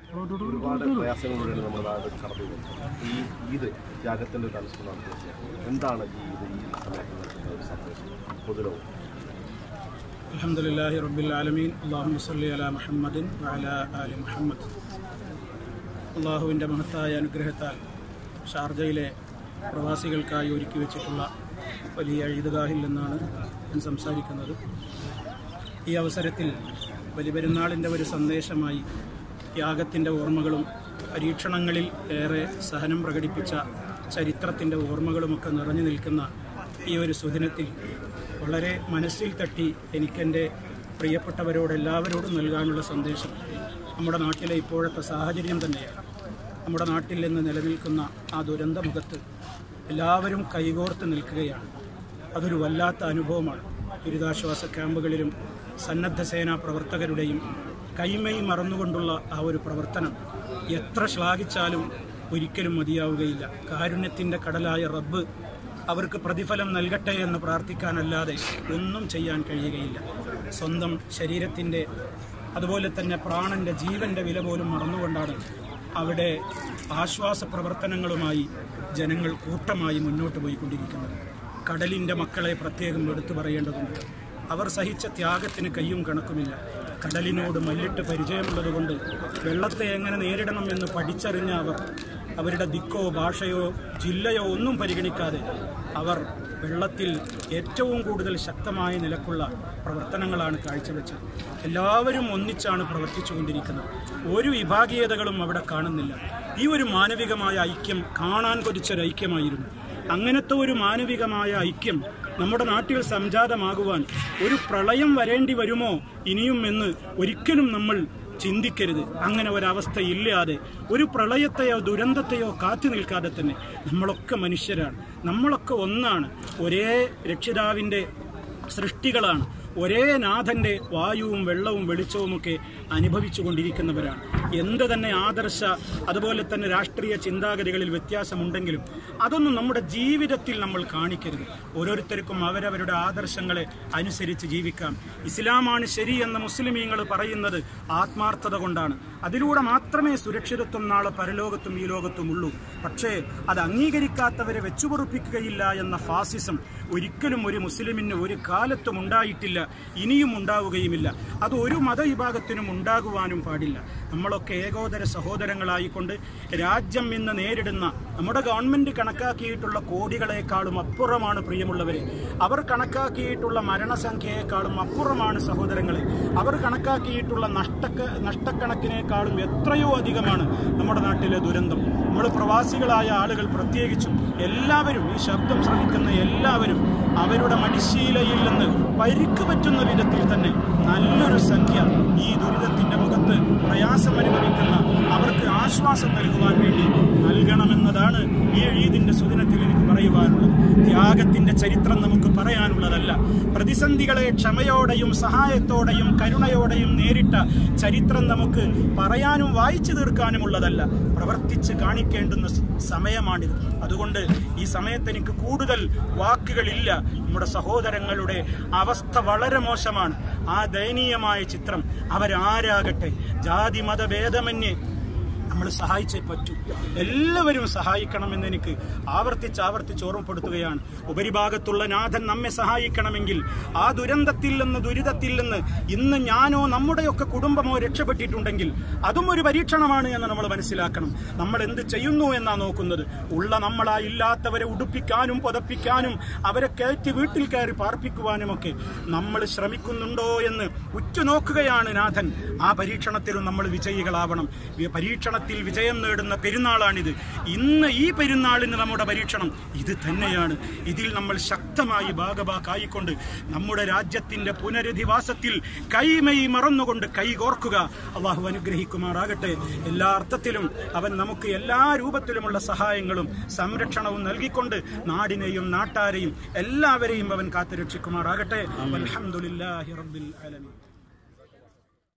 ഒരുപാട് പ്രയാസങ്ങളിലൂടെയാണ് നമ്മുടെ നാട് കടന്നു പോകുന്നത് ഈ ഈദ് ത്യാഗത്തിൻ്റെ ഒരു അനുസ്മരണമാണ് എന്താണ് ഈ ഈദ് ഈ സമയത്ത് നൽകുന്ന ഒരു സന്ദേശം പൊതുലോകം الحمد لله رب العالمين اللهم صل على محمد وعلى آل محمد അള്ളാഹുവിൻ്റെ മഹത്തായ അനുഗ്രഹത്താൽ ഷാർജയിലെ പ്രവാസികൾക്കായി ഒരുക്കി വെച്ചിട്ടുള്ള വലിയ ഈദ്ഗാഹിൽ നിന്നാണ് ഞാൻ സംസാരിക്കുന്നത് ഈ അവസരത്തിൽ ബലിപെരുന്നാളിൻ്റെ ഒരു സന്ദേശമായി ത്യാഗത്തിൻ്റെ ഓർമ്മകളും പരീക്ഷണങ്ങളിൽ ഏറെ സഹനം പ്രകടിപ്പിച്ച ചരിത്രത്തിൻ്റെ ഓർമ്മകളുമൊക്കെ നിറഞ്ഞു നിൽക്കുന്ന ഈ ഒരു സുദിനത്തിൽ വളരെ മനസ്സിൽ തട്ടി എനിക്കെൻ്റെ പ്രിയപ്പെട്ടവരോട് എല്ലാവരോടും നൽകാനുള്ള സന്ദേശം നമ്മുടെ നാട്ടിലെ ഇപ്പോഴത്തെ സാഹചര്യം തന്നെയാണ് നമ്മുടെ നാട്ടിൽ നിന്ന് നിലനിൽക്കുന്ന ആ ദുരന്തമുഖത്ത് എല്ലാവരും കൈകോർത്ത് നിൽക്കുകയാണ് അതൊരു വല്ലാത്ത അനുഭവമാണ് ദുരിതാശ്വാസ ക്യാമ്പുകളിലും സന്നദ്ധ സേനാ പ്രവർത്തകരുടെയും കൈമൈ മറന്നുകൊണ്ടുള്ള ആ ഒരു പ്രവർത്തനം എത്ര ശ്ലാഘിച്ചാലും ഒരിക്കലും മതിയാവുകയില്ല കാരുണ്യത്തിൻ്റെ കടലായ റബ്ബ് അവർക്ക് പ്രതിഫലം നൽകട്ടെ എന്ന് പ്രാർത്ഥിക്കാനല്ലാതെ ഒന്നും ചെയ്യാൻ കഴിയുകയില്ല സ്വന്തം ശരീരത്തിൻ്റെ അതുപോലെ തന്നെ പ്രാണന്റെ ജീവന്റെ വില പോലും മറന്നുകൊണ്ടാണ് അവിടെ ആശ്വാസ പ്രവർത്തനങ്ങളുമായി ജനങ്ങൾ കൂട്ടമായി മുന്നോട്ട് പോയിക്കൊണ്ടിരിക്കുന്നത് കടലിൻ്റെ മക്കളെ പ്രത്യേകം എടുത്തു പറയേണ്ടതുണ്ട് അവർ സഹിച്ച ത്യാഗത്തിന് കയ്യും കണക്കുമില്ല കടലിനോട് മല്ലിട്ട് പരിചയമുള്ളതുകൊണ്ട് വെള്ളത്തെ എങ്ങനെ നേരിടണം എന്ന് പഠിച്ചറിഞ്ഞ അവർ അവരുടെ ദിക്കോ ഭാഷയോ ജില്ലയോ ഒന്നും പരിഗണിക്കാതെ അവർ വെള്ളത്തിൽ ഏറ്റവും കൂടുതൽ ശക്തമായ നിലക്കുള്ള പ്രവർത്തനങ്ങളാണ് കാഴ്ചവെച്ചത് എല്ലാവരും ഒന്നിച്ചാണ് പ്രവർത്തിച്ചുകൊണ്ടിരിക്കുന്നത് ഒരു വിഭാഗീയതകളും അവിടെ കാണുന്നില്ല ഈ ഒരു മാനവികമായ ഐക്യം കാണാൻ കൊതിച്ചൊരു ഐക്യമായിരുന്നു അങ്ങനത്തെ ഒരു മാനവികമായ ഐക്യം നമ്മുടെ നാട്ടിൽ സംജാതമാകുവാൻ ഒരു പ്രളയം വരേണ്ടി വരുമോ ഇനിയും എന്ന് ഒരിക്കലും നമ്മൾ ചിന്തിക്കരുത് അങ്ങനെ ഒരവസ്ഥ ഇല്ലാതെ ഒരു പ്രളയത്തെയോ ദുരന്തത്തെയോ കാത്തു നിൽക്കാതെ തന്നെ നമ്മളൊക്കെ മനുഷ്യരാണ് നമ്മളൊക്കെ ഒന്നാണ് ഒരേ രക്ഷിതാവിൻ്റെ സൃഷ്ടികളാണ് ഒരേ നാഥന്റെ വായുവും വെള്ളവും വെളിച്ചവുമൊക്കെ അനുഭവിച്ചു കൊണ്ടിരിക്കുന്നവരാണ് എന്ത് തന്നെ ആദർശ അതുപോലെ തന്നെ രാഷ്ട്രീയ ചിന്താഗതികളിൽ വ്യത്യാസമുണ്ടെങ്കിലും അതൊന്നും നമ്മുടെ ജീവിതത്തിൽ നമ്മൾ കാണിക്കരുത് ഓരോരുത്തർക്കും അവരവരുടെ ആദർശങ്ങളെ അനുസരിച്ച് ജീവിക്കാം ഇസ്ലാമാണ് ശരി എന്ന് മുസ്ലിമീങ്ങൾ പറയുന്നത് ആത്മാർത്ഥത കൊണ്ടാണ് അതിലൂടെ മാത്രമേ സുരക്ഷിതത്വം നാളെ പരലോകത്തും ഈ ലോകത്തും ഉള്ളൂ പക്ഷേ അത് അംഗീകരിക്കാത്തവരെ വെച്ചുപൊറുപ്പിക്കുകയില്ല എന്ന ഫാസിസം ഒരിക്കലും ഒരു മുസ്ലിമിന് ഒരു കാലത്തും ഉണ്ടായിട്ടില്ല ഇനിയും ഉണ്ടാവുകയുമില്ല അത് ഒരു മതവിഭാഗത്തിനും ഉണ്ടാകുവാനും പാടില്ല നമ്മളൊക്കെ ഏകോദര സഹോദരങ്ങളായിക്കൊണ്ട് രാജ്യം ഇന്ന് നേരിടുന്ന നമ്മുടെ ഗവൺമെന്റ് കണക്കാക്കിയിട്ടുള്ള കോടികളെക്കാളും അപ്പുറമാണ് പ്രിയമുള്ളവരെ അവർ കണക്കാക്കിയിട്ടുള്ള മരണസംഖ്യയെക്കാളും അപ്പുറമാണ് സഹോദരങ്ങളെ അവർ കണക്കാക്കിയിട്ടുള്ള നഷ്ടക്ക നഷ്ടക്കണക്കിനേക്കാളും എത്രയോ അധികമാണ് നമ്മുടെ നാട്ടിലെ ദുരന്തം നമ്മൾ പ്രവാസികളായ ആളുകൾ പ്രത്യേകിച്ചും എല്ലാവരും ഈ ശബ്ദം ശ്രമിക്കുന്ന എല്ലാവരും അവരുടെ മടിശീലയിൽ നിന്ന് പരിക്ക് പറ്റുന്ന വിധത്തിൽ തന്നെ നല്ലൊരു സംഖ്യ ഈ ദുരിതത്തിന്റെ മുഖത്ത് പ്രയാസം അനുഭവിക്കുന്ന അവർക്ക് ആശ്വാസം നൽകുവാൻ വേണ്ടി നൽകണമെന്നതാണ് ഈ ഈദിന്റെ സുദിനത്തിൽ എനിക്ക് പറയുവാനുള്ളത് ത്യാഗത്തിന്റെ ചരിത്രം നമുക്ക് പറയാനുള്ളതല്ല പ്രതിസന്ധികളെ ക്ഷമയോടെയും സഹായത്തോടെയും കരുണയോടെയും നേരിട്ട ചരിത്രം നമുക്ക് പറയാനും വായിച്ചു തീർക്കാനുമുള്ളതല്ല പ്രവർത്തിച്ച് കാണിക്കേണ്ടുന്ന സ- സമയമാണിത് അതുകൊണ്ട് ഈ സമയത്ത് എനിക്ക് കൂടുതൽ വാക്കുകളില്ല നമ്മുടെ സഹോദരങ്ങളുടെ അവസ്ഥ വളരെ മോശമാണ് ആ ദയനീയമായ ചിത്രം അവരാരാകട്ടെ ജാതി മതഭേദമന്യേ നമ്മൾ സഹായിച്ചേ പറ്റൂ എല്ലാവരും സഹായിക്കണമെന്ന് എനിക്ക് ആവർത്തിച്ച് ആവർത്തിച്ച് ഓർമ്മപ്പെടുത്തുകയാണ് ഉപരിഭാഗത്തുള്ള നാഥൻ നമ്മെ സഹായിക്കണമെങ്കിൽ ആ ദുരന്തത്തിൽ നിന്ന് ദുരിതത്തിൽ നിന്ന് ഇന്ന് ഞാനോ നമ്മുടെയൊക്കെ കുടുംബമോ രക്ഷപ്പെട്ടിട്ടുണ്ടെങ്കിൽ അതും ഒരു പരീക്ഷണമാണ് എന്ന് നമ്മൾ മനസ്സിലാക്കണം നമ്മൾ എന്ത് ചെയ്യുന്നു എന്നാ നോക്കുന്നത് ഉള്ള നമ്മളാ ഇല്ലാത്തവരെ ഉടുപ്പിക്കാനും പുതപ്പിക്കാനും അവരെ കയറ്റി വീട്ടിൽ കയറി പാർപ്പിക്കുവാനുമൊക്കെ നമ്മൾ ശ്രമിക്കുന്നുണ്ടോ എന്ന് ഉറ്റുനോക്കുകയാണ് നാഥൻ ആ പരീക്ഷണത്തിലും നമ്മൾ വിജയികളാവണം വി- പരീക്ഷണത്തിൽ വിജയം നേടുന്ന പെരുന്നാളാണിത് ഇന്ന് ഈ പെരുന്നാളിന് നമ്മുടെ പരീക്ഷണം ഇത് തന്നെയാണ് ഇതിൽ നമ്മൾ ശക്തമായി ഭാഗഭാക്കായിക്കൊണ്ട് നമ്മുടെ രാജ്യത്തിന്റെ പുനരധിവാസത്തിൽ കൈമൈ മറന്നുകൊണ്ട് കൈകോർക്കുക അള്ളാഹു അനുഗ്രഹിക്കുമാറാകട്ടെ എല്ലാ അർത്ഥത്തിലും അവൻ നമുക്ക് എല്ലാ രൂപത്തിലുമുള്ള സഹായങ്ങളും സംരക്ഷണവും നൽകിക്കൊണ്ട് നാടിനെയും നാട്ടാരെയും എല്ലാവരെയും അവൻ കാത്തുരക്ഷിക്കുമാറാകട്ടെ അൽഹംദുലില്ലാഹി റബ്ബിൽ ആലമീൻ